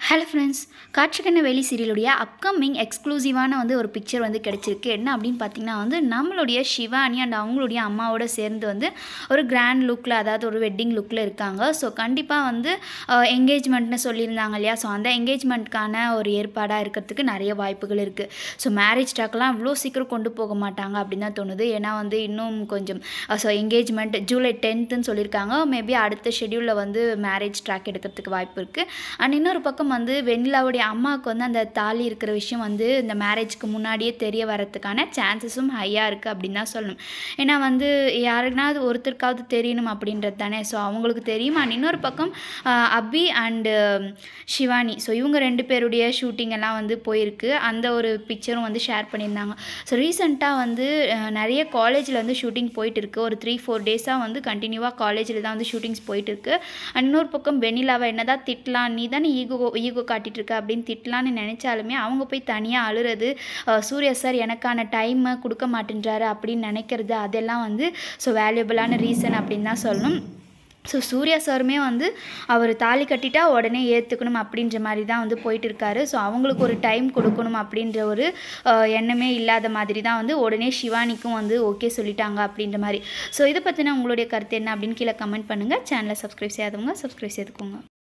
hello friends காட்சிக்கண்ண வேலி சீரியலுடைய upcoming எக்ஸ்க்ளூசிவான வந்து ஒரு பிக்சர் வந்து கிடச்சிருக்கு என்ன அப்படின்னு பார்த்தீங்கன்னா வந்து நம்மளுடைய சிவானி அண்ட் அவங்களுடைய அம்மாவோட சேர்ந்து வந்து ஒரு கிராண்ட் லுக்கில் அதாவது ஒரு வெட்டிங் லுக்கில் இருக்காங்க ஸோ கண்டிப்பாக வந்து என்கேஜ்மெண்ட்னு சொல்லியிருந்தாங்க இல்லையா ஸோ அந்த என்கேஜ்மெண்ட்க்கான ஒரு ஏற்பாடாக இருக்கிறதுக்கு நிறைய வாய்ப்புகள் இருக்குது ஸோ மேரேஜ் டாக்லாம் அவ்வளோ சீக்கிரம் கொண்டு போக மாட்டாங்க அப்படின்னு தான் தோணுது ஏன்னா வந்து இன்னும் கொஞ்சம் ஸோ என்கேஜ்மெண்ட் ஜூலை டென்த்துன்னு சொல்லியிருக்காங்க மேபி அடுத்த ஷெடியூலில் வந்து மேரேஜ் ட்ராக் எடுக்கிறதுக்கு வாய்ப்பு இருக்குது அண்ட் இன்னொரு பக்கம் வந்து வெண்ணிலாவுடைய அம்மாவுக்கு வந்து அந்த தாலி இருக்கிற விஷயம் வந்து இந்த மேரேஜ்க்கு முன்னாடியே தெரிய வரதுக்கான சான்சஸும் ஹையாக இருக்குது அப்படின்னு தான் சொல்லணும் ஏன்னா வந்து யாருக்குனாவது ஒருத்தருக்காவது தெரியணும் அப்படின்றது தானே ஸோ அவங்களுக்கு தெரியும் அண்ட் இன்னொரு பக்கம் ah, Abhi and Shivani so இவங்க ரெண்டு பேருடைய ஷூட்டிங் எல்லாம் வந்து போயிருக்கு அந்த ஒரு பிக்சரும் வந்து ஷேர் பண்ணியிருந்தாங்க ஸோ ரீசெண்டாக வந்து அஹ், நிறைய காலேஜில் வந்து ஷூட்டிங் போயிட்டு இருக்கு ஒரு த்ரீ ஃபோர் டேஸாக வந்து கண்டினியூவாக காலேஜில் தான் வந்து ஷூட்டிங்ஸ் போயிட்டு இருக்கு அண்ட் இன்னொரு பக்கம் வெண்ணிலாவை என்னதான் திட்டலாம் நீ தானே ஈகோ ஈகோ காட்டிட்டு இருக்க அப்படின்னு திட்டலான்னு நினைச்சாலுமே அவங்க போய் தனியாக அழுறது அஹ், சூர்யா சார் எனக்கான டைமை கொடுக்க மாட்டேன்றாரு அப்படின்னு நினைக்கிறது அதெல்லாம் வந்து ஸோ வேல்யூபிளான ரீசன் அப்படின்னு தான் சொல்லணும் ஸோ சூர்யா சாருமே வந்து அவர் தாலி கட்டிட்டா உடனே ஏற்றுக்கணும் அப்படின்ற மாதிரி தான் வந்து போயிட்டு இருக்காரு ஸோ அவங்களுக்கு ஒரு டைம் கொடுக்கணும் அப்படின்ற ஒரு அஹ், எண்ணமே இல்லாத மாதிரி தான் வந்து உடனே சிவானிக்கும் வந்து ஓகே சொல்லிட்டாங்க அப்படின்ற மாதிரி ஸோ இதை பற்றின உங்களுடைய கருத்து என்ன அப்படின்னு கீழே கமெண்ட் பண்ணுங்கள் சேனலை சப்ஸ்கிரைப் செய்யாதவங்க சப்ஸ்கிரைப் செய்துக்கோங்க